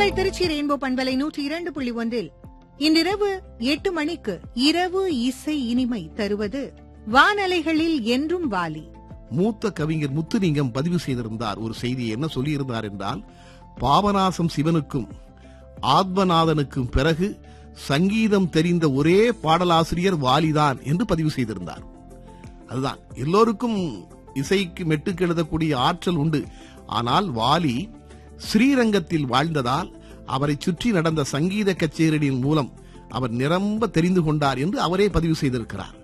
உங்கள் திருச்சி ரெயின்போ பண்பலை நூற்றி இரண்டு புள்ளி ஒன்றில் இன்றிரவு எட்டு மணிக்கு இரவு இசை இனிமை தருவது வானலைகளில் என்றும் வாலி மூத்த கவிஞர் முத்துலிங்கம் பதிவு செய்திருந்தார் ஒரு செய்தி என்ன சொல்லியிருந்தார் என்றால் பாபநாசம் சிவனுக்கும் ஆத்மநாதனுக்கும் பிறகு சங்கீதம் தெரிந்த ஒரே பாடலாசிரியர் வாலிதான் என்று பதிவு செய்திருந்தார் அதுதான் எல்லோருக்கும் இசைக்கு மெட்டுக்கு எழுதக்கூடிய ஆற்றல் உண்டு ஆனால் வாலி ஸ்ரீரங்கத்தில் வாழ்ந்ததால் அவரை சுற்றி நடந்த சங்கீத கச்சேரியின் மூலம் அவர் நிரம்ப தெரிந்து கொண்டார் என்று அவரே பதிவு செய்திருக்கிறார்